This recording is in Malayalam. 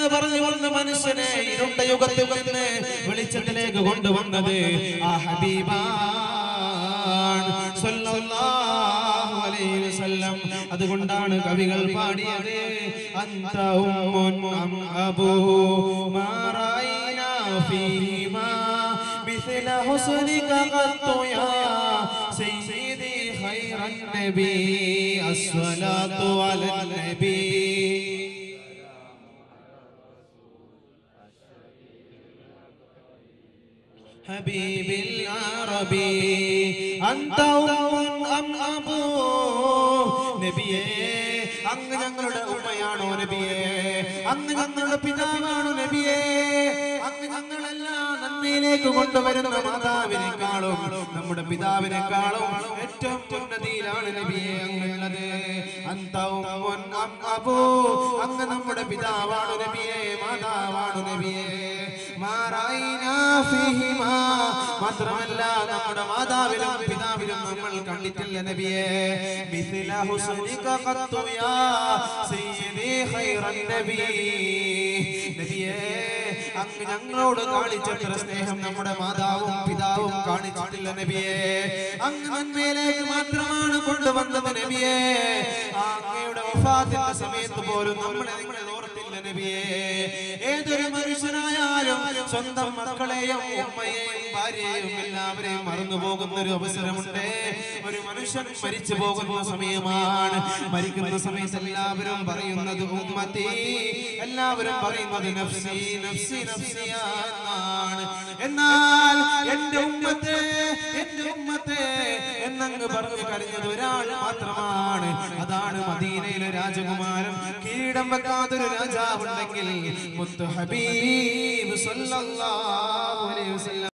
പറഞ്ഞു വന്ന മനുഷ്യനെ ഇരുണ്ട യുഗത്തിൽ നിന്ന് വെളിച്ചത്തിലേക്ക് കൊണ്ടുവന്നത് ആ ഹബീബാണ് സ്വല്ലല്ലാഹു അലൈഹി വസല്ലം അതുകൊണ്ടാണ് കവികൾ പാടിയത് അന്ത ഉമ്മുൻ അം അബൂ മാ റഅയ്നാ ഫീഹിമാ مثل حسنك قط يا سيدي خير النبي الصلاة على النبي حبيب العربي أنت أم أم أبو നബിയേ അങ്ങ് ഞങ്ങളുടെ ഉമ്മയാണോ നബിയേ അങ്ങ് ഞങ്ങളുടെ പിതാവാണോ നബിയേ അങ്ങ് ഞങ്ങളെല്ലാം നന്മയിലേക്ക് കൊണ്ടുവരുന്ന മാതാവിനേക്കാളും നമ്മുടെ പിതാവിനേക്കാളും ഏറ്റവും ഉന്നതിയിലാണ് നബിയെ അങ്ങുള്ളത് അന്തവും അബൂ അങ്ങ് നമ്മുടെ പിതാവാണ് നബിയെ മാതാവാണ് നബിയെ മാറായിനാ ഫീഹിമാ. മാത്രമല്ല നമ്മുടെ മാതാവിലും പിതാവിലും നമ്മൾ കണ്ടിട്ടില്ല നബിയെ മിഥില ഹുസ്നിക ഖത്തു യാ സയ്യിദി ഖൈറൻ നബി നബിയെ അങ്ങ് ഞങ്ങളോട് കാണിച്ചത്ര സ്നേഹം നമ്മുടെ മാതാവും പിതാവും കാണിച്ചിട്ടില്ല നബിയെ അങ്ങ് നന്മയിലേക്ക് മാത്രമാണ് കൊണ്ടുവന്നത് നബിയെ ആ അങ്ങയുടെ വഫാത്തിന്റെ സമയത്ത് പോലും നമ്മളെ നിങ്ങളെ ഓർത്തില്ല നബിയെ ഏതൊരു മനുഷ്യനായാലും സ്വന്തം മക്കളെയും ഉമ്മയെയും ഭാര്യയെയും എല്ലാവരെയും മറന്നു പോകുന്ന ഒരു അവസരമുണ്ട് ഒരു മനുഷ്യൻ മരിച്ചു പോകുന്ന സമയമാണ് മരിക്കുന്ന സമയത്ത് എല്ലാവരും പറയുന്നത് ഉമ്മത്തി എല്ലാവരും പറയുന്നത് നഫ്സി നഫ്സി നഫ്സിയ എന്നാണ് എന്നാൽ എന്റെ ഉമ്മത്തെ എന്റെ ഉമ്മത്തെ എന്നങ്ങ് പറഞ്ഞു കരഞ്ഞത് ഒരാൾ മാത്രമാണ് അതാണ് മദീനയിലെ രാജകുമാരൻ കിരീടം വെക്കാത്തൊരു രാജാവുണ്ടെങ്കിൽ മുത്തു ഹബീബ് സല്ലല്ലാഹു അലൈഹി വസല്ലം